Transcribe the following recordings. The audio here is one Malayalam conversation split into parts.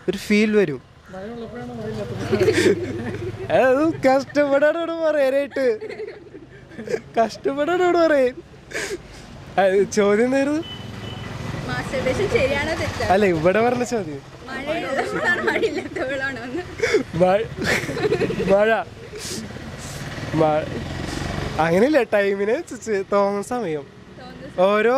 ഒരു ഫീൽ വരും അത് കഷ്ടപ്പെടാനോട് പറയാനായിട്ട് കഷ്ടപ്പെടാനോട് പറയും അത് ചോദ്യം നേരുന്നു മാസ്റ്റർബേഷൻ ശരിയാണോ തെറ്റാണോ അല്ല ഇവിടെ പറഞ്ഞ ചോദ്യം മഴയുള്ളതാണ് മഴയില്ലാത്തവളാണോ എന്ന് മഴ മഴ മഴ അങ്ങനെയില്ല ടൈമിന് തോന്നുന്ന സമയം ഓരോ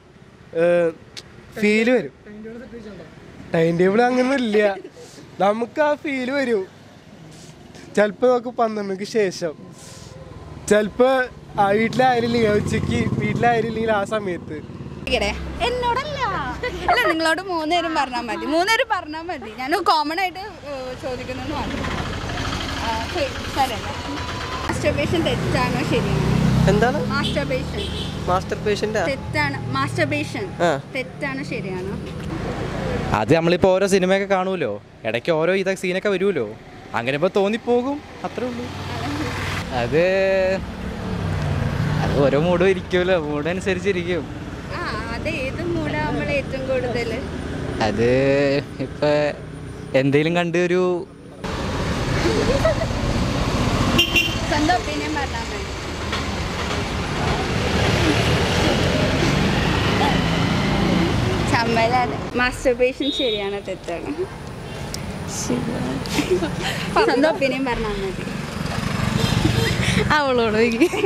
ഫീല് വരും ടൈം ടേബിൾ അങ്ങനെ ഇല്ല നമുക്ക് ആ ഫീല് വരും ചിലപ്പോൾ നമുക്ക് പന്ത്രണ്ടക്ക് ശേഷം ചിലപ്പോൾ ആ വീട്ടിലായിരുന്നില്ല ഉച്ചക്ക് വീട്ടിലായിരുന്നില്ലെങ്കിൽ ആ സമയത്ത് ഇരിക്കട്ടെ. എന്നോടല്ല അല്ല നിങ്ങളോട് മൂന്നുപേരും പറഞ്ഞാൽ മതി മൂന്നുപേരും പറഞ്ഞാൽ മതി ഞാൻ കോമൺ ആയിട്ട് ഏഹ്, ചോദിക്കുന്നെന്ന് മാത്രം മാസ്റ്റർബേഷൻ തെറ്റാണോ ശരിയാണോ എന്താണ് മാസ്റ്റർബേഷൻ മാസ്റ്റർ പേഷ്യൻ്റാ തെറ്റാണ് മാസ്റ്റർബേഷൻ ആ. തെറ്റാണോ ശരിയാണോ അത് നമ്മളിപ്പോൾ ഓരോ സിനിമയൊക്കെ കാണുമല്ലോ ഇടയ്ക്ക് ഓരോ ഇതൊക്കെ സീനൊക്കെ വരുമല്ലോ അങ്ങനെ ഇപ്പോൾ തോന്നിപ്പോകും അത്രേ ഉള്ളൂ അത് അത് ഓരോ മൂഡും ഇരിക്കുമല്ലോ മൂഡ് അനുസരിച്ചിരിക്കും ആ അത് ഏത് മൂടാകുമ്പോൾ ഏറ്റവും കൂടുതൽ അത് ഇപ്പം എന്തെങ്കിലും കണ്ട് ഒരു സ്വന്തം ഒപ്പീനിയൻ പറഞ്ഞാൽ മതി ചമ്മലാണ് മാസ്റ്റർബേഷൻ ശരിയാണോ തെറ്റാണ് സ്വന്തം ഒപ്പീനിയൻ പറഞ്ഞാൽ മതി അവളോട്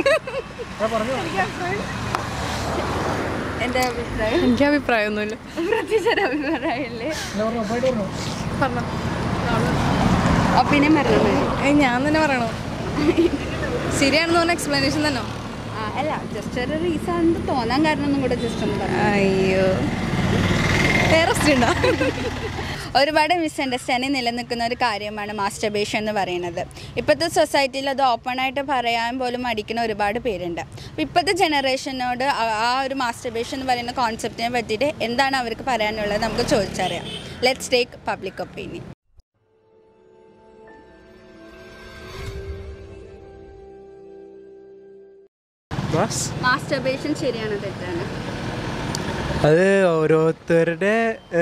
എൻ്റെ അഭിപ്രായം എനിക്ക് അഭിപ്രായമൊന്നുമില്ല പ്രത്യേകിച്ച് ഒരു അഭിപ്രായമില്ലേ പറഞ്ഞോ ഒപ്പീനിയൻ പറഞ്ഞാൽ മതി ഏയ് ഞാൻ തന്നെ പറയണോ ശരിയാണെന്ന് പറഞ്ഞ എക്സ്പ്ലനേഷൻ തന്നെ ആ, അല്ല ജസ്റ്റ് ഒരു റീസൺ തോന്നാൻ കാരണം ഒന്നും കൂടെ ജസ്റ്റ് ഒന്ന് പറഞ്ഞു അയ്യോ വേറെ ഉണ്ടോ ഒരുപാട് മിസ്അണ്ടർസ്റ്റാൻഡിങ് നിലനിൽക്കുന്ന ഒരു കാര്യമാണ് മാസ്റ്റർബേഷൻ എന്ന് പറയുന്നത് ഇപ്പോഴത്തെ സൊസൈറ്റിയിൽ അത് ഓപ്പൺ ആയിട്ട് പറയാൻ പോലും മടിക്കുന്ന ഒരുപാട് പേരുണ്ട് അപ്പോൾ ഇപ്പോഴത്തെ ജനറേഷനോട് ആ- ആ ഒരു മാസ്റ്റർബേഷൻ എന്ന് പറയുന്ന കോൺസെപ്റ്റിനെ പറ്റിയിട്ട് എന്താണ് അവർക്ക് പറയാനുള്ളത് നമുക്ക് ചോദിച്ചറിയാം ലെറ്റ്സ് ടേക്ക് പബ്ലിക് ഒപ്പീനിയൻ മാസ് മാസ്റ്റർബേഷൻ ശരിയാണോ തെറ്റാണ് അത് ഓരോരുത്തരുടെ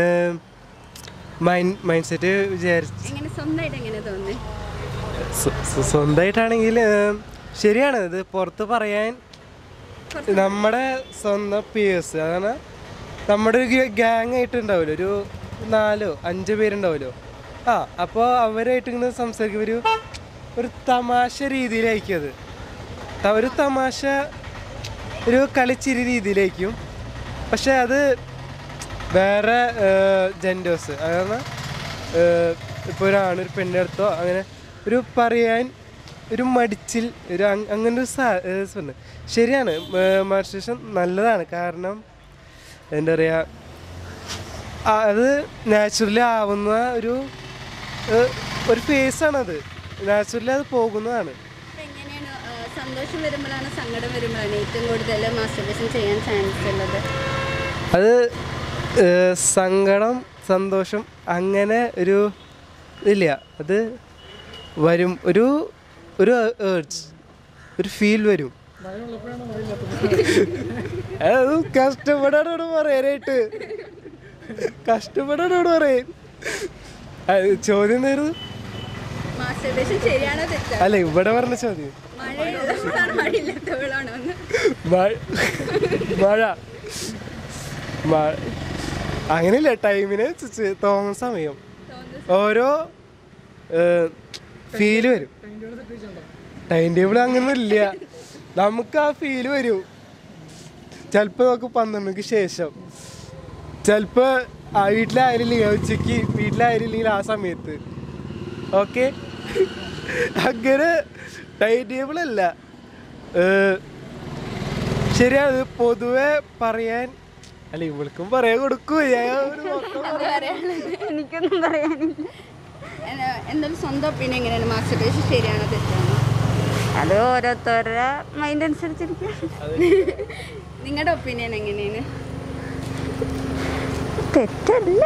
മൈൻഡ് മൈൻഡ് സെറ്റ് വിചാരിച്ച് എങ്ങനെ സ്വന്തമായിട്ട് എങ്ങനെ തോന്നി സ്വ- സ്വ- സ്വന്തമായിട്ടാണെങ്കിൽ ഏം, ശരിയാണ് ഇത് പുറത്ത് പറയാൻ നമ്മുടെ സ്വന്തം പിയേഴ്സ് അതാണ് നമ്മുടെ ഒരു ഗ്യാങ് ആയിട്ട് ഉണ്ടാവുമല്ലോ ഒരു നാലോ അഞ്ച് പേരുണ്ടാവുമല്ലോ ആ അപ്പോൾ അവരായിട്ട് ഇങ്ങനെ സംസാരിക്കും ഒരു ഒരു തമാശ രീതിയിലായിരിക്കും അത് ത- ഒരു തമാശ ഒരു കളിച്ചിരി രീതിയിലായിരിക്കും പക്ഷെ അത് വേറെ ജെൻഡേഴ്സ് അതാണ് ഇപ്പോൾ ഒരാണ് ഒരു പെണ്ണെടുത്തോ അങ്ങനെ ഒരു പറയാൻ ഒരു മടിച്ചിൽ ഒരു അങ്- അങ്ങനെ ഒരു സാ ഏഹ് ഉണ്ട്. ശരിയാണ് മാസ്റ്റേഷൻ നല്ലതാണ് കാരണം എന്താ പറയുക അത് നാച്ചുറലി ആവുന്ന ഒരു ഏഹ്, ഒരു ഫേസാണത് നാച്ചുറലി അത് പോകുന്നതാണ് അപ്പോൾ എങ്ങനെയാണ് ആ, സന്തോഷം വരുമ്പോഴാണ് സങ്കടം വരുമ്പോഴാണ് ഏറ്റവും കൂടുതൽ മാസ്റ്റർബേഷൻ ചെയ്യാൻ ചാൻസ് ഉള്ളത് അത് ഏഹ്, സങ്കടം സന്തോഷം അങ്ങനെ ഒരു ഇല്ല അത് വരും ഒരു ഒരു ഏർജ് ഒരു ഫീൽ വരും അത് കഷ്ടപ്പെടാനോട് പറയാനായിട്ട് കഷ്ടപ്പെടാനോട് പറയും അത് ചോദ്യം നേരുന്നു മാസ്റ്റർബേഷൻ ശരിയാണോ തെറ്റാണോ അല്ല ഇവിടെ പറഞ്ഞ ചോദ്യം മഴയുള്ളതാണ് മഴയില്ലാത്തവളാണോ എന്ന് മഴ മഴ മഴ അങ്ങനെയില്ല ടൈമിന് ചെ- തോന്നുന്ന സമയം ഓരോ ഫീല് വരും ടൈം ടേബിൾ അങ്ങനെ ഇല്ല നമുക്ക് ആ ഫീല് വരും ചിലപ്പോൾ നമുക്ക് പന്ത്രണ്ടക്ക് ശേഷം ചിലപ്പോൾ ആ വീട്ടിലായിരുന്നില്ല ഉച്ചക്ക് വീട്ടിലായിരുന്നില്ലെങ്കിൽ ആ സമയത്ത് ഓക്കെ അങ്ങനെ ടൈം ടേബിൾ അല്ല ഏഹ്, ശരിയാണ് ഇത് പൊതുവെ പറയാൻ അല്ല ഇവൾക്കും പറയാൻ കൊടുക്കൂ ഞാൻ ഒരു മൊത്തം എനിക്കൊന്നും പറയാനില്ല എന്തായാലും സ്വന്തം ഒപ്പീനിയൻ എങ്ങനെയാണ് മാസ്റ്റർബേഷൻ ശരിയാണോ തെറ്റാണോ അത് ഓരോരുത്തരുടെ മൈൻഡ് അനുസരിച്ചിരിക്കും നിങ്ങളുടെ ഒപ്പീനിയൻ എങ്ങനെയാണ് തെറ്റല്ല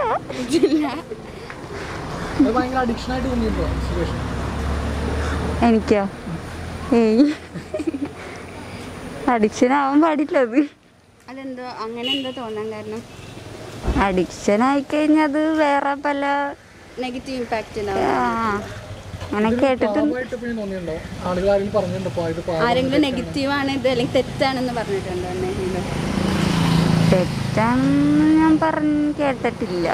എനിക്കോ ഏയ് അഡിക്ഷൻ ആവാൻ പാടില്ല അത് അതെന്തോ അങ്ങനെ എന്തോ തോന്നാൻ കാരണം അഡിക്ഷൻ ആയിക്കഴിഞ്ഞാൽ അത് വേറെ പല നെഗറ്റീവ് ഇമ്പാക്റ്റ് ആ ഉണ്ടാവും അങ്ങനെ കേട്ടിട്ടുണ്ട് ആരെങ്കിലും നെഗറ്റീവ് ആണ് ഇത് അല്ലെങ്കിൽ തെറ്റാണെന്ന് പറഞ്ഞിട്ടുണ്ടോ എന്തെങ്കിലും തെറ്റാണെന്ന് ഞാൻ പറഞ്ഞ് കേട്ടിട്ടില്ല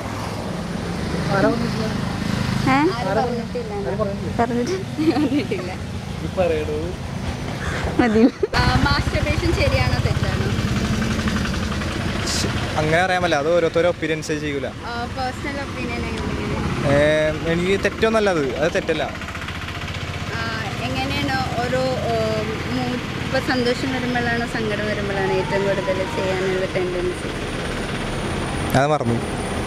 ഏ ആരും പറഞ്ഞിട്ടില്ല പറഞ്ഞിട്ട് പറഞ്ഞിട്ടില്ല മതി മാസ്റ്റർബേഷൻ ശരിയാണോ തെറ്റാണോ അങ്ങനെ അറിയാൻ പറ്റില്ല അത് ഓരോരുത്തരും ഒപ്പീനിയൻസ് ചെയ്യൂല പേഴ്സണൽ ഒപ്പീനിയൻ എങ്ങനെയാണ് ഏം, എനിക്ക് തെറ്റൊന്നല്ല അത് അത് തെറ്റല്ല ആ, എങ്ങനെയാണ് ഓരോ മൂഡ് ഇപ്പോൾ സന്തോഷം വരുമ്പോഴാണോ സങ്കടം വരുമ്പോഴാണോ ഏറ്റവും കൂടുതൽ ചെയ്യാനുള്ള ടെൻഡൻസി അത് മറന്നു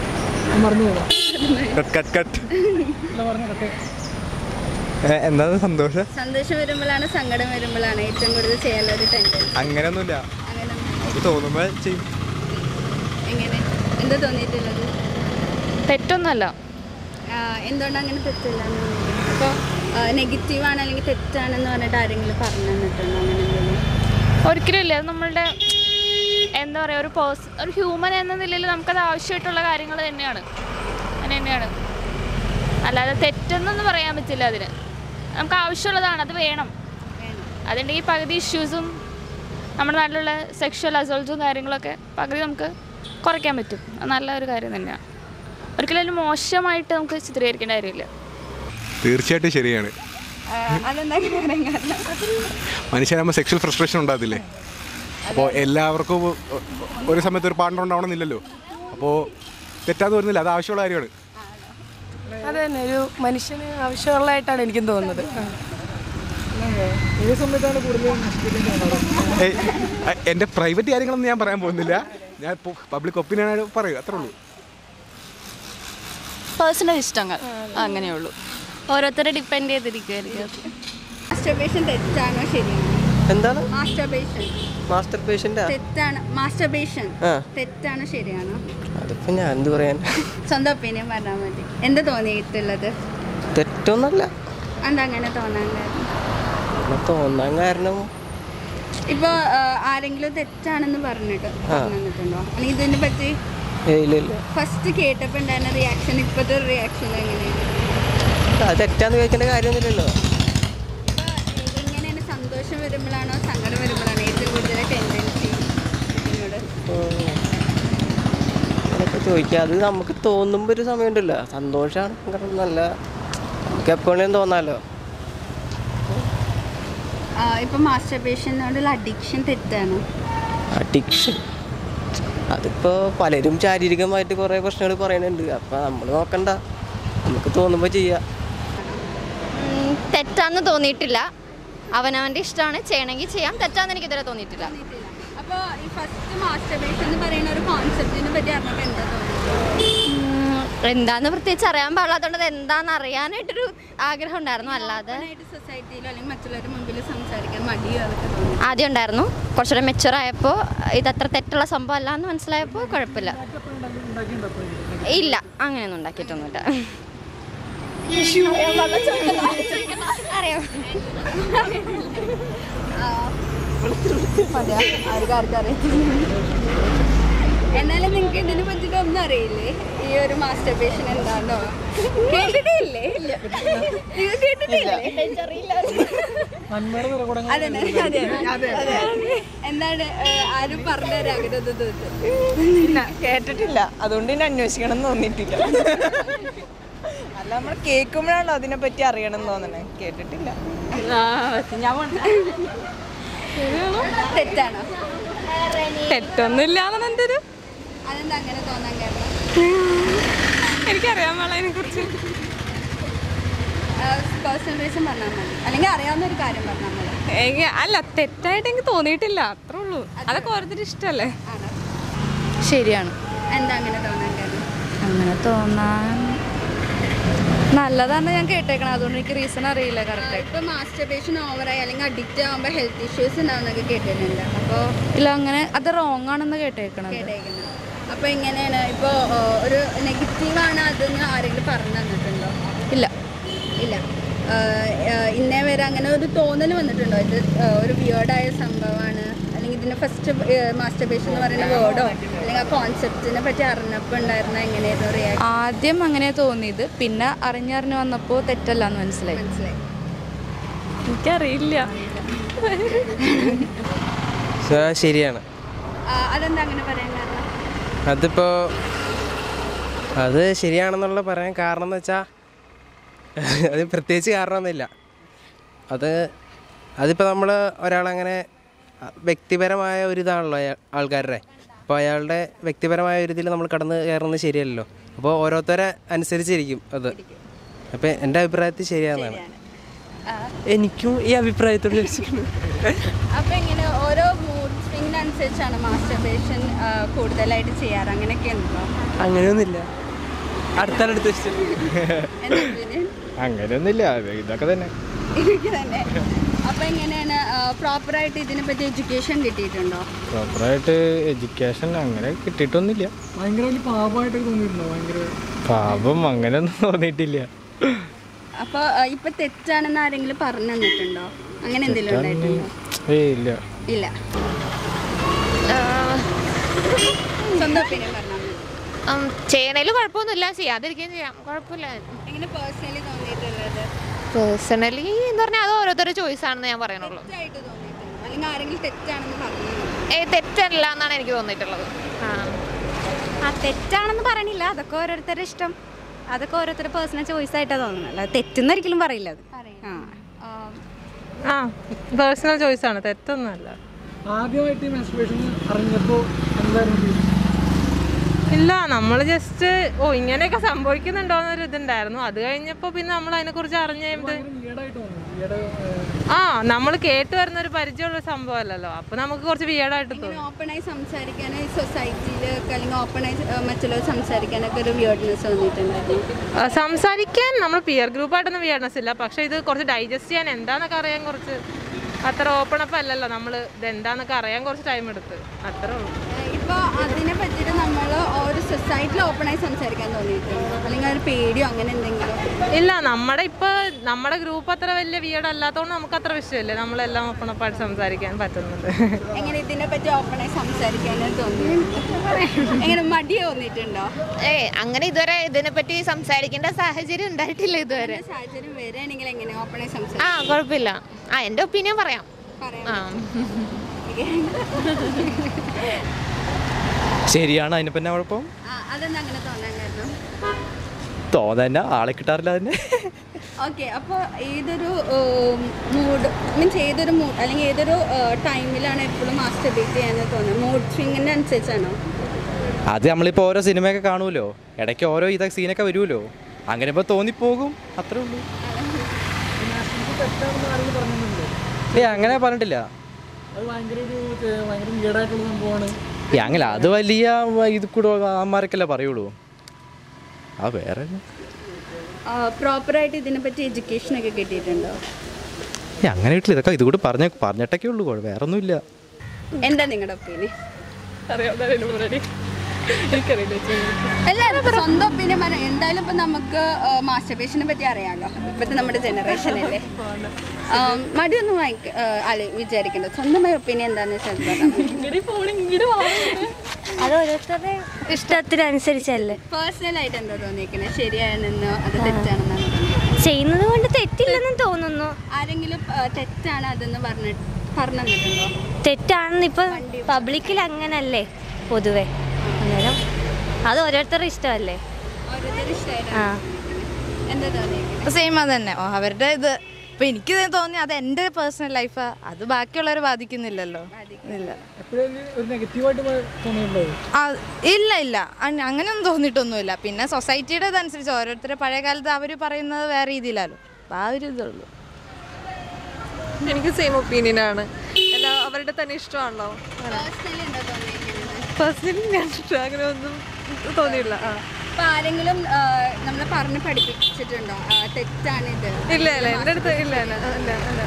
കട്ട് കട്ട് കട്ട് ഏ, എന്താണ് സന്തോഷം സന്തോഷം വരുമ്പോഴാണ് സങ്കടം വരുമ്പോഴാണ് ഏറ്റവും കൂടുതൽ ചെയ്യാനുള്ള ഒരു ടെൻഡൻസി അങ്ങനെയൊന്നുമില്ല അങ്ങനെ നമുക്ക് തോന്നുമ്പോൾ ചെയ്യും എങ്ങനെ എന്താ തോന്നിയിട്ടുള്ളത് തെറ്റൊന്നുമല്ല ആ, എന്തുകൊണ്ട് അങ്ങനെ തെറ്റില്ല ഇപ്പോൾ നെഗറ്റീവാണ് അല്ലെങ്കിൽ തെറ്റാണെന്ന് പറഞ്ഞിട്ട് ആരെങ്കിലും പറഞ്ഞു തന്നിട്ടുണ്ടോ അങ്ങനെ എന്തെങ്കിലും ഒരിക്കലും ഇല്ല അത് നമ്മളുടെ എന്താ പറയുക ഒരു പേഴ്സ് ഒരു ഹ്യൂമൻ എന്ന നിലയിൽ നമുക്കത് ആവശ്യമായിട്ടുള്ള കാര്യങ്ങൾ തന്നെയാണ് അങ്ങനെ തന്നെയാണ് അല്ലാതെ തെറ്റെന്നൊന്നും പറയാൻ പറ്റില്ല അതിന് നമുക്ക് ആവശ്യമുള്ളതാണ് അത് വേണം അതുണ്ടെങ്കിൽ പകുതി ഇഷ്യൂസും നമ്മുടെ നാട്ടിലുള്ള സെക്ഷൽ അസോൾട്ടും കാര്യങ്ങളൊക്കെ പകുതി നമുക്ക് കുറയ്ക്കാൻ പറ്റും അത് നല്ല ഒരു കാര്യം തന്നെയാണ് ഒരിക്കലും അതിന് മോശമായിട്ട് നമുക്ക് ചിത്രീകരിക്കേണ്ട കാര്യമില്ല തീർച്ചയായിട്ടും ശരിയാണ് അതെന്താ പറയാൻ കാരണം മനുഷ്യരാകുമ്പോൾ സെക്ഷൽ ഫ്രസ്ട്രേഷൻ ഉണ്ടാകത്തില്ലേ അപ്പോൾ എല്ലാവർക്കും ഒരു സമയത്ത് ഒരു പാർട്ണർ ഉണ്ടാവണമെന്നില്ലല്ലോ അപ്പോൾ തെറ്റാന്ന് വരുന്നില്ല അത് ആവശ്യമുള്ള കാര്യമാണ് അത് തന്നെ ഒരു മനുഷ്യന് ആവശ്യമുള്ളതായിട്ടാണ് എനിക്കും തോന്നുന്നത് ഏയ്, അ- എൻ്റെ പ്രൈവറ്റ് കാര്യങ്ങളൊന്നും ഞാൻ പറയാൻ പോകുന്നില്ല ഞാൻ പബ്ലിക് ഒപ്പീനിയൻ പറയും അത്രേ ഉള്ളൂ പേഴ്സണൽ ഇഷ്ടങ്ങൾ അങ്ങനെയുള്ളൂ ഓരോരുത്തരെ ഡിപ്പെൻഡ് ചെയ്തിരിക്കുമായിരിക്കും മാസ്റ്റർബേഷൻ തെറ്റാണോ ശരിയാണോ എന്താണ് മാസ്റ്റർബേഷൻ മാസ്റ്റർ പേഷ്യൻ്റാ തെറ്റാണ് മാസ്റ്റർബേഷൻ ആ. തെറ്റാണോ ശരിയാണോ അതിപ്പോൾ ഞാൻ എന്ത് പറയാൻ സ്വന്തം ഒപ്പീനിയൻ പറഞ്ഞാൽ മതി എന്താ തോന്നിയിട്ടുള്ളത് തെറ്റൊന്നല്ല എന്താ അങ്ങനെ തോന്നാൻ കാരണം അങ്ങനെ തോന്നാൻ കാരണം ഇപ്പോൾ ആരെങ്കിലും തെറ്റാണെന്ന് പറഞ്ഞിട്ട് പറഞ്ഞിട്ടുണ്ടോ അല്ലെങ്കിൽ ഇതിനെ പറ്റി ഏയ് ഇല്ല ഇല്ല ഫസ്റ്റ് കേട്ടപ്പോൾ ഉണ്ടായിരുന്ന റിയാക്ഷൻ ഇപ്പോഴത്തെ ഒരു റിയാക്ഷൻ എങ്ങനെയാണ് അത് തെറ്റാന്ന് ചോദിക്കേണ്ട കാര്യമൊന്നുമില്ലല്ലോ ഇപ്പോൾ എങ്ങനെയാണ് സന്തോഷം വരുമ്പോഴാണോ സങ്കടം വരുമ്പോഴാണോ ഏറ്റവും കൂടുതൽ ടെൻഡൻസി ഇതിനോട് അങ്ങനെയൊക്കെ ചോദിക്കുക അത് നമുക്ക് തോന്നുമ്പോൾ ഒരു സമയമുണ്ടല്ലോ സന്തോഷമാണ് സങ്കടം നല്ല നമുക്ക് എപ്പോഴും തോന്നാമല്ലോ ഇപ്പോൾ മാസ്റ്റർബേഷനോടുള്ള അഡിക്ഷൻ തെറ്റാണ് അഡിക്ഷൻ അതിപ്പോൾ പലരും ശാരീരികമായിട്ട് കുറേ പ്രശ്നങ്ങൾ പറയുന്നുണ്ട് അപ്പോൾ നമ്മൾ നോക്കണ്ട നമുക്ക് തോന്നുമ്പോൾ ചെയ്യാം തെറ്റാന്ന് തോന്നിയിട്ടില്ല അവനവൻ്റെ ഇഷ്ടമാണ് ചെയ്യണമെങ്കിൽ ചെയ്യാം തെറ്റാന്ന് എനിക്ക് ഇതുവരെ തോന്നിയിട്ടില്ല അപ്പോൾ ഈ ഫസ്റ്റ് മാസ്റ്റർബേഷൻ എന്ന് പറയുന്ന ഒരു കോൺസെപ്റ്റിനെ പറ്റി അറിഞ്ഞപ്പോൾ എന്താ തോന്നുന്നത് ഉം, എന്താന്ന് പ്രത്യേകിച്ച് അറിയാൻ പാടില്ലാത്തതുകൊണ്ട് അത് എന്താന്ന് അറിയാനായിട്ടൊരു ആഗ്രഹം ഉണ്ടായിരുന്നു അല്ലാതെ സൊസൈറ്റിയിലോ അല്ലെങ്കിൽ മറ്റുള്ളവരുടെ മുമ്പിൽ സംസാരിക്കാൻ മടിയോ അതൊക്കെ തോന്നി ആദ്യം ഉണ്ടായിരുന്നു കുറച്ചുകൂടെ മെച്ചുവർ ആയപ്പോൾ ഇതത്ര തെറ്റുള്ള സംഭവം അല്ല എന്ന് മനസ്സിലായപ്പോൾ കുഴപ്പമില്ല ഇല്ല അങ്ങനെയൊന്നും ഉണ്ടാക്കിയിട്ടൊന്നുമില്ല അറിയാം അതെയോ? ആർക്കും ആർക്കും അറിയത്തില്ല. എന്നാലും നിങ്ങൾക്ക് ഇതിനെ പറ്റിയിട്ട് ഒന്നും അറിയില്ലേ ഈ ഒരു മാസ്റ്റർബേഷൻ എന്താണോ കേട്ടിട്ടില്ലേ നിങ്ങൾ കേട്ടിട്ടില്ലേ അതന്നെ അതെ അതെ അതെ എന്താണ് ഏഹ്, ആരും പറഞ്ഞു തരാം അങ്ങനെ ഒന്നും തോന്നുന്നു കേട്ടിട്ടില്ല അതുകൊണ്ട് തന്നെ അന്വേഷിക്കണം എന്ന് തോന്നിയിട്ടില്ല അല്ല നമ്മൾ കേൾക്കുമ്പോഴാണല്ലോ അതിനെ പറ്റി അറിയണം എന്ന് തോന്നണേ കേട്ടിട്ടില്ല തെറ്റാണോ തെറ്റൊന്നുമില്ല എന്നാണ് എൻ്റെ ഒരു അതെന്താ അങ്ങനെ തോന്നാൻ കാരണം എനിക്കറിയാൻ പാടില്ല അതിനെ കുറിച്ച് പേഴ്സണൽ റീസൺ പറഞ്ഞാൽ മതി അല്ലെങ്കിൽ അറിയാവുന്ന ഒരു കാര്യം പറഞ്ഞാൽ മതി അല്ല തെറ്റായിട്ട് എനിക്ക് തോന്നിയിട്ടില്ല അത്രേ ഉള്ളൂ അതൊക്കെ ഓരോരുത്തർ ഇഷ്ടമല്ലേ ആണോ ശരിയാണ് എന്താ അങ്ങനെ തോന്നാൻ കാരണം അങ്ങനെ തോന്നാൻ നല്ലതാണ് ഞാൻ കേട്ടേക്കണം അതുകൊണ്ട് എനിക്ക് റീസൺ അറിയില്ല കറക്റ്റ് ഇപ്പൊ മാസ്റ്റർബേഷൻ ഓവറായി അല്ലെങ്കിൽ അഡിക്റ്റ് ആകുമ്പോൾ ഹെൽത്ത് ഇഷ്യൂസ് ഉണ്ടാവുന്നൊക്കെ കേട്ടിട്ടുണ്ട് അപ്പോൾ ഇല്ല അങ്ങനെ അത് റോങ് ആണെന്ന് കേട്ടേക്കണം കേട്ടേക്കുന്നത് അപ്പോൾ എങ്ങനെയാണ് ഇപ്പോൾ ഒരു നെഗറ്റീവാണ് അതെന്ന് ആരെങ്കിലും പറഞ്ഞു തന്നിട്ടുണ്ടോ ഇല്ല ഇല്ല ആഹ് ആഹ് ഇന്നേ വരെ അങ്ങനെ ഒരു തോന്നൽ വന്നിട്ടുണ്ടോ ഇത് ആഹ് ഒരു വിയേർഡായ സംഭവമാണ് അല്ലെങ്കിൽ ഇത് ഇതിന് ഫസ്റ്റ് മാസ്റ്റർബേഷൻ എന്ന് പറയുന്ന വേർഡോ അല്ലെങ്കിൽ ആ കോൺസെപ്റ്റിനെ പറ്റി അറിഞ്ഞപ്പോൾ ഉണ്ടായിരുന്ന എങ്ങനെയായിരുന്നു റിയാക്ഷൻ ആദ്യം അങ്ങനെ തോന്നിയത് പിന്നെ അറിഞ്ഞറിഞ്ഞ് വന്നപ്പോൾ തെറ്റല്ല എന്ന് മനസ്സിലായി മനസ്സിലായി എനിക്കറിയില്ല ശരിയാണ് ആ, അതെന്താ അങ്ങനെ പറയാൻ കാരണം അതിപ്പോൾ അത് ശരിയാണെന്നുള്ള പറയാൻ കാരണം എന്ന് വെച്ചാൽ അത് പ്രത്യേകിച്ച് കാരണമൊന്നുമില്ല അത് അതിപ്പോൾ നമ്മൾ ഒരാളങ്ങനെ വ്യക്തിപരമായ ഒരു ഇതാണല്ലോ അയാ- ആൾക്കാരുടെ അപ്പോൾ അയാളുടെ വ്യക്തിപരമായ ഒരു ഇതിൽ നമ്മൾ കടന്ന് കയറുന്നത് ശരിയല്ലല്ലോ അപ്പോൾ ഓരോരുത്തരെ അനുസരിച്ചിരിക്കും അത് അപ്പോൾ എൻ്റെ അഭിപ്രായത്തിൽ ശരിയാണെന്നാണ് എനിക്കും ഈ അഭിപ്രായത്തോട് യോജിക്കുന്നു അപ്പൊ എങ്ങനെ ഓരോ മൂഡ് സ്വിങ്ങിനനുസരിച്ചാണ് മാസ്റ്റർബേഷൻ കൂടുതലായിട്ട് ചെയ്യാറ് അങ്ങനെയൊക്കെ ഉണ്ടോ അങ്ങനെയൊന്നുമില്ല അടുത്തടുത്ത് എന്താ opinion? അങ്ങനെയൊന്നുമില്ല ഇതൊക്കെ തന്നെ എനിക്ക് തന്നെ അപ്പൊ എങ്ങനെയാണ് പ്രോപ്പറായിട്ട് ഇതിനെ പറ്റി എഡ്യൂക്കേഷൻ കിട്ടിയിട്ടുണ്ടോ പ്രോപ്പറായിട്ട് എഡ്യൂക്കേഷൻ അങ്ങനെ കിട്ടിയിട്ടൊന്നുമില്ല ഭയങ്കര വലിയ പാപമായിട്ടൊക്കെ തോന്നിയിട്ടുണ്ടോ ഭയങ്കര പാപം അങ്ങനെയൊന്നും തോന്നിയിട്ടില്ല അപ്പൊ ആ, ഇപ്പൊ തെറ്റാണെന്ന് ആരെങ്കിലും പറഞ്ഞു തന്നിട്ടുണ്ടോ അങ്ങനെ എന്തെങ്കിലും ഉണ്ടായിട്ടുണ്ടോ ഏയ് ഇല്ല ഇല്ല സ്വന്തം ഒപ്പീനിയൻ പറഞ്ഞാൽ മതി ചെയ്യണേലും കുഴപ്പമൊന്നുമില്ല ചെയ്യാതിരിക്കുകയും ചെയ്യാം കുഴപ്പമില്ല എങ്ങനെ പേഴ്സണലി തോന്നിയിട്ടുള്ളത് പേഴ്സണലി എന്ന് പറഞ്ഞാൽ അത് ഓരോരുത്തരുടെ ചോയ്സ് ആണെന്ന് ഞാൻ പറയണുള്ളൂ തെറ്റായിട്ട് തോന്നിയിട്ടുണ്ടോ അല്ലെങ്കിൽ ആരെങ്കിലും തെറ്റാണെന്ന് പറഞ്ഞു ഏ തെറ്റല്ല എന്നാണ് എനിക്ക് തോന്നിയിട്ടുള്ളത് ആ ആ തെറ്റാണെന്ന് പറയണില്ല അതൊക്കെ ഓരോരുത്തരുടെ ഇഷ്ടം അതൊക്കെ ഓരോരുത്തരുടെ പേഴ്സണൽ ചോയ്സ് ആയിട്ടാണ് തോന്നുന്നത് അല്ലാതെ തെറ്റെന്ന് ഒരിക്കലും പറയില്ല അത് ആ ആ പേഴ്സണൽ ചോയ്സ് ആണ് തെറ്റൊന്നുമല്ല ആദ്യമായിട്ട് ഈ മെൻസ്ട്രേഷൻ അറിഞ്ഞപ്പോൾ എന്തായിരുന്നു feeling? ഇല്ല നമ്മൾ ജസ്റ്റ് ഓ ഇങ്ങനെയൊക്കെ സംഭവിക്കുന്നുണ്ടോ എന്നൊരു ഇതുണ്ടായിരുന്നു അത് കഴിഞ്ഞപ്പോൾ പിന്നെ നമ്മൾ അതിനെക്കുറിച്ച് അറിഞ്ഞ കഴിയുമ്പോൾ weird ആയിട്ട് തോന്നി weird, ഏഹ്, ആ നമ്മൾ കേട്ട് വരുന്ന ഒരു പരിചയമുള്ള സംഭവമല്ലല്ലോ അപ്പൊ നമുക്ക് കുറച്ച് വിയേഡായിട്ട് തോന്നി ഓപ്പണായി സംസാരിക്കാൻ ഈ സൊസൈറ്റിയിൽ അല്ലെങ്കിൽ ഓപ്പണായി മറ്റുള്ളവർ സംസാരിക്കാനൊക്കെ ഒരു വിയേർഡ്നെസ് തോന്നിയിട്ടുണ്ടായിരുന്നു ആ, സംസാരിക്കാൻ നമ്മൾ പിയർ ഗ്രൂപ്പായിട്ടൊന്നും വിയേഡ്നെസ് ഇല്ല പക്ഷെ ഇത് കുറച്ച് ഡൈജസ്റ്റ് ചെയ്യാൻ എന്താന്നൊക്കെ അറിയാൻ കുറച്ച് അത്ര ഓപ്പൺ അപ്പ് അല്ലല്ലോ നമ്മൾ ഇത് എന്താന്നൊക്കെ അറിയാൻ കുറച്ച് ടൈം എടുത്ത് അത്രേ ഉള്ളൂ ഇപ്പോൾ അതിനെ പറ്റിയിട്ട് നമ്മൾ ഒരു സൊസൈറ്റിയിൽ ഓപ്പണായി സംസാരിക്കാൻ തോന്നിയിട്ടുണ്ടോ അല്ലെങ്കിൽ ഒരു പേടിയോ അങ്ങനെ എന്തെങ്കിലും ഇല്ല നമ്മുടെ ഇപ്പൊ നമ്മുടെ ഗ്രൂപ്പ് അത്ര വലിയ വിയേഡ് അല്ലാത്തതുകൊണ്ട് നമുക്ക് അത്ര വിഷയമില്ല നമ്മളെല്ലാം ഓപ്പൺ അപ്പ് ആയിട്ട് സംസാരിക്കാൻ പറ്റുന്നുണ്ട് എങ്ങനെ ഇതിനെ പറ്റി ഓപ്പണായി സംസാരിക്കാൻ തോന്നിയിട്ടുണ്ടോ എങ്ങനെ മടി തോന്നിയിട്ടുണ്ടോ ഏ അങ്ങനെ ഇതുവരെ ഇതിനെപ്പറ്റി സംസാരിക്കേണ്ട സാഹചര്യം ഉണ്ടായിട്ടില്ല ഇതുവരെ സാഹചര്യം വരികയാണെങ്കിൽ എങ്ങനെ ഓപ്പണായി ആ സംസാരിക്കാം കുഴപ്പമില്ല ആ എൻ്റെ ഒപ്പീനിയൻ പറയാം പറയാം ആ ശരിയാണ് അതിന് പിന്നെ കുഴപ്പം ആ, അതെന്താ അങ്ങനെ തോന്നാൻ കാരണം തോന്നന്നെ ആളെ കിട്ടാറില്ല തന്നെ ഓക്കെ അപ്പോൾ ഏതൊരു മൂഡ് മീൻസ് ഏതൊരു മൂഡ് അല്ലെങ്കിൽ ഏതൊരു ടൈമിലാണ് എപ്പോഴും മാസ്റ്റർബേറ്റ് ചെയ്യാൻ തോന്നുന്നത് മൂഡ് സ്വിങ്ങിൻ്റെ അനുസരിച്ചാണോ അത് നമ്മളിപ്പോൾ ഓരോ സിനിമയൊക്കെ കാണുമല്ലോ ഇടയ്ക്ക് ഓരോ ഇതൊക്കെ സീനൊക്കെ വരുമല്ലോ അങ്ങനെ ഇപ്പോൾ തോന്നിപ്പോകും അത്രേ ഉള്ളൂ തെറ്റാണെന്ന് ആരെങ്കിലും പറഞ്ഞിട്ടുണ്ടോ ഏ അങ്ങനെ പറഞ്ഞിട്ടില്ല അത് ഭയങ്കര ഒരു ഏഹ്, ഭയങ്കര weird ആയിട്ടുള്ള സംഭവമാണ് ഏ അങ്ങനെ അത് വലിയ ഇത് കൂടെ അമ്മമാരൊക്കെയല്ലേ പറയുള്ളൂ ആ വേറെ പ്രോപ്പറായിട്ട് ഇതിനെ പറ്റി എഡ്യൂക്കേഷൻ ഒക്കെ കിട്ടിയിട്ടുണ്ടോ ഏ അങ്ങനെ കിട്ടില്ല ഇതൊക്കെ ഇത് കൂടി പറഞ്ഞ പറഞ്ഞിട്ടൊക്കെ ഉള്ളൂ കുഴപ്പം വേറെ ഒന്നുമില്ല എന്താ നിങ്ങളുടെ ഒപ്പീനിയൻ അറിയാം അല്ല സ്വന്തം ഒപ്പീനിയൻ പറയാം എന്തായാലും ഇപ്പം നമുക്ക് മാസ്റ്റർബേഷനെ പറ്റി അറിയാമല്ലോ ഇപ്പോഴത്തെ നമ്മുടെ ജനറേഷനല്ലേ മടിയൊന്നും വായിക്ക അല്ല വിചാരിക്കേണ്ടത് സ്വന്തമായ ഒപ്പീനിയൻ എന്താണെന്ന് വെച്ചാൽ അത് ഓരോരുത്തരുടെ ഇഷ്ടത്തിനനുസരിച്ചല്ലേ പേഴ്സണലായിട്ട് എന്താ തോന്നിയിരിക്കുന്നത് ശരിയാണെന്നോ അത് തെറ്റാണെന്നാണ് തോന്നിയത് ചെയ്യുന്നത് കൊണ്ട് തെറ്റില്ലെന്നും തോന്നുന്നു ആരെങ്കിലും ആ, തെറ്റാണ് അതെന്ന് പറഞ്ഞ പറഞ്ഞു തന്നിട്ടുണ്ടോ തെറ്റാണെന്ന് ഇപ്പൊ പബ്ലിക്കിൽ അങ്ങനല്ലേ പൊതുവെ അന്നേരം അത് ഓരോരുത്തരുടെ ഇഷ്ടമല്ലേ ഓരോരുത്തർ ഇഷ്ടമായിട്ട് ആ എന്താ തോന്നിയിരിക്കുന്നത് സെയിം അത് തന്നെ ഓ, അവരുടെ ഇത് ഇപ്പൊ എനിക്ക് തോന്നി അത് എൻ്റെ പേഴ്സണൽ ലൈഫാ അത് ബാക്കിയുള്ളവരെ ബാധിക്കുന്നില്ലല്ലോ ഇല്ല എപ്പോഴും ഒരു നെഗറ്റീവായിട്ട് തോന്നിയിട്ടുണ്ടോ ആ, ഇല്ല ഇല്ല അങ്- അങ്ങനെയൊന്നും തോന്നിയിട്ടൊന്നുമില്ല പിന്നെ സൊസൈറ്റിയുടെ ഇതനുസരിച്ച് ഓരോരുത്തരുടെ പഴയ കാലത്ത് അവർ പറയുന്നത് വേറെ രീതിയിലല്ലോ അപ്പം ആ ഒരു ഇതുള്ളൂ എനിക്ക് സെയിം ഒപ്പീനിയൻ ആണ് എല്ലാ അവരുടെ തന്നെ ഇഷ്ടമാണല്ലോ പേഴ്സണലി എന്താ തോന്നിയിരിക്കുന്നത് പേഴ്സണലി ഞാൻ അങ്ങനെ ഒന്നും തോന്നിയില്ല ആ അപ്പൊ ആരെങ്കിലും നമ്മളെ പറഞ്ഞ് പഠിപ്പിച്ചിട്ടുണ്ടോ ആ, തെറ്റാണിത് ഇല്ല ഇല്ല എൻ്റെ അടുത്ത് ഇല്ല ഇല്ല ഇല്ല ഇല്ല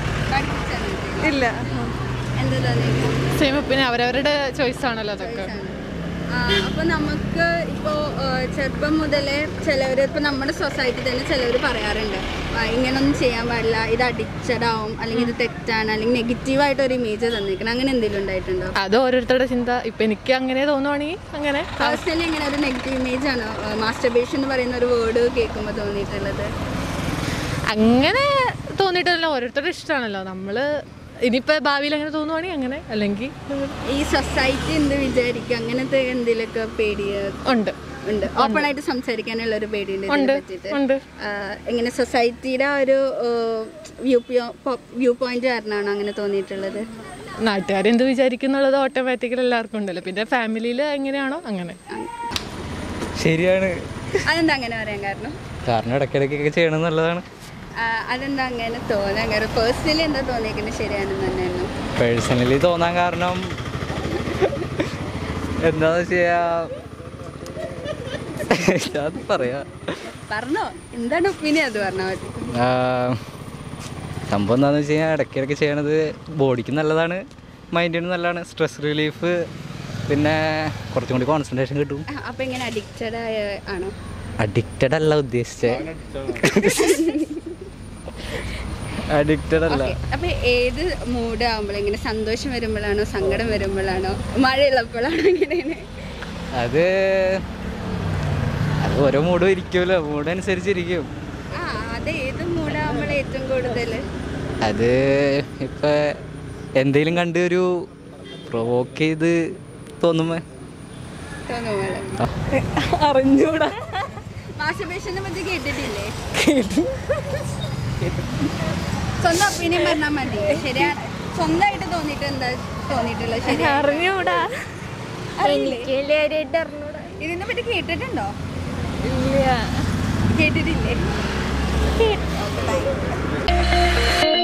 പഠിപ്പിച്ചിട്ടുണ്ടോ? ഇല്ല എന്താ തോന്നിയിരിക്കുന്നത് സെയിം പിന്നെ അവരവരുടെ ചോയ്സ് ആണല്ലോ അതൊക്കെ അപ്പോൾ നമുക്ക് ഇപ്പോൾ ചെറുപ്പം മുതലേ ചിലവർ ഇപ്പോൾ നമ്മുടെ സൊസൈറ്റി തന്നെ ചിലവർ പറയാറുണ്ട് ആ, ഇങ്ങനൊന്നും ചെയ്യാൻ പാടില്ല ഇത് അഡിക്റ്റഡ് ആവും അല്ലെങ്കിൽ ഇത് തെറ്റാണ് അല്ലെങ്കിൽ നെഗറ്റീവായിട്ട് ഒരു ഇമേജ് തന്നിരിക്കണം അങ്ങനെ എന്തെങ്കിലും ഉണ്ടായിട്ടുണ്ടോ അത് ഓരോരുത്തരുടെ ചിന്ത ഇപ്പം എനിക്ക് അങ്ങനെ തോന്നുവാണെങ്കിൽ അങ്ങനെ പേഴ്സണലി ഇങ്ങനെ ഒരു നെഗറ്റീവ് ഇമേജ് ആണ് മാസ്റ്റർബേഷൻ എന്ന് പറയുന്ന ഒരു വേർഡ് കേൾക്കുമ്പോൾ തോന്നിയിട്ടുള്ളത് അങ്ങനെ തോന്നിയിട്ടല്ല ഓരോരുത്തരുടെ ഇഷ്ടമാണല്ലോ നമ്മൾ ഇനിയിപ്പോൾ ഭാവിയിൽ അങ്ങനെ തോന്നുവാണെങ്കിൽ അങ്ങനെ അല്ലെങ്കിൽ ഈ സൊസൈറ്റി എന്ത് വിചാരിക്കും അങ്ങനത്തെ എന്തെങ്കിലുമൊക്കെ പേടി ഉണ്ട് ഉണ്ട് ഓപ്പൺ ആയിട്ട് സംസാരിക്കാനുള്ള ഒരു പേടിയുണ്ട് ഇതിനെ ഉണ്ട്, പറ്റിയിട്ട്. ഉണ്ട്. ആ, എങ്ങനെ സൊസൈറ്റിയുടെ ഒരു വ്യൂ വ്യൂ പോയിന്റ് കാരണമാണോ അങ്ങനെ തോന്നിയിട്ടുള്ളത് നാട്ടുകാരെന്ത് വിചാരിക്കുന്നുള്ളത് ഓട്ടോമാറ്റിക്കലി എല്ലാവർക്കും ഉണ്ടല്ലോ പിന്നെ ഫാമിലിയിൽ എങ്ങനെയാണോ അങ്ങനെ ശരിയാണ് അതെന്താ അങ്ങനെ പറയാൻ കാരണം കാരണം ഇടയ്ക്കിടയ്ക്കൊക്കെ ചെയ്യണത് നല്ലതാണ് ആ, അതെന്താ അങ്ങനെ തോന്നാൻ കാരണം പേഴ്സണലി എന്താ തോന്നിയിരിക്കുന്നത് ശരിയാണെന്ന് തന്നെയായിരുന്നു പേഴ്സണലി തോന്നാൻ കാരണം എന്താന്ന് വെച്ചാ അത് പറയാ പറഞ്ഞോ എന്താണ് ഒപ്പീനിയൻ അത് പറഞ്ഞാൽ മതി ആ, സംഭവം എന്താന്ന് വെച്ച് കഴിഞ്ഞാൽ ഇടയ്ക്കിടയ്ക്ക് ചെയ്യണത് ബോഡിക്ക് നല്ലതാണ് മൈൻഡിന് നല്ലതാണ് സ്ട്രെസ് റിലീഫ് പിന്നെ കുറച്ചും കൂടി കോൺസെൻട്രേഷൻ കിട്ടും ആ, അപ്പൊ ഇങ്ങനെ അഡിക്റ്റഡ് ആയ ആണോ അഡിക്റ്റഡ് അല്ല ഉദ്ദേശിച്ചത് അഡിക്റ്റഡ് അല്ല Okay. അപ്പൊ ഏത് മൂഡ് ആകുമ്പോഴും ഇങ്ങനെ സന്തോഷം വരുമ്പോഴാണോ സങ്കടം വരുമ്പോഴാണോ മഴയുള്ളപ്പോഴാണോ ഇങ്ങനെയാണ് അത് അത് ഓരോ മൂഡും ഇരിക്കുമല്ലോ മൂഡ് അനുസരിച്ചിരിക്കും ആ അത് ഏത് മൂഡാകുമ്പോൾ ഏറ്റവും കൂടുതൽ അത് ഇപ്പം എന്തെങ്കിലും കണ്ട് ഒരു പ്രൊവോക്ക് ചെയ്ത് തോന്നുമ്പോ അറിഞ്ഞൂടാ മാസ്റ്റർബേഷനെ പറ്റി കേട്ടിട്ടില്ലേ സ്വന്തം ഒപ്പീനിയൻ പറഞ്ഞാൽ മതി ശരിയാണ് സ്വന്തമായിട്ട് തോന്നിയിട്ട് എന്താ തോന്നിയിട്ടുള്ളത് ശരി അറിഞ്ഞൂടാ ഇതിനെ പറ്റി കേട്ടിട്ടുണ്ടോ കേട്ടിട്ടില്ലേ Okay, bye.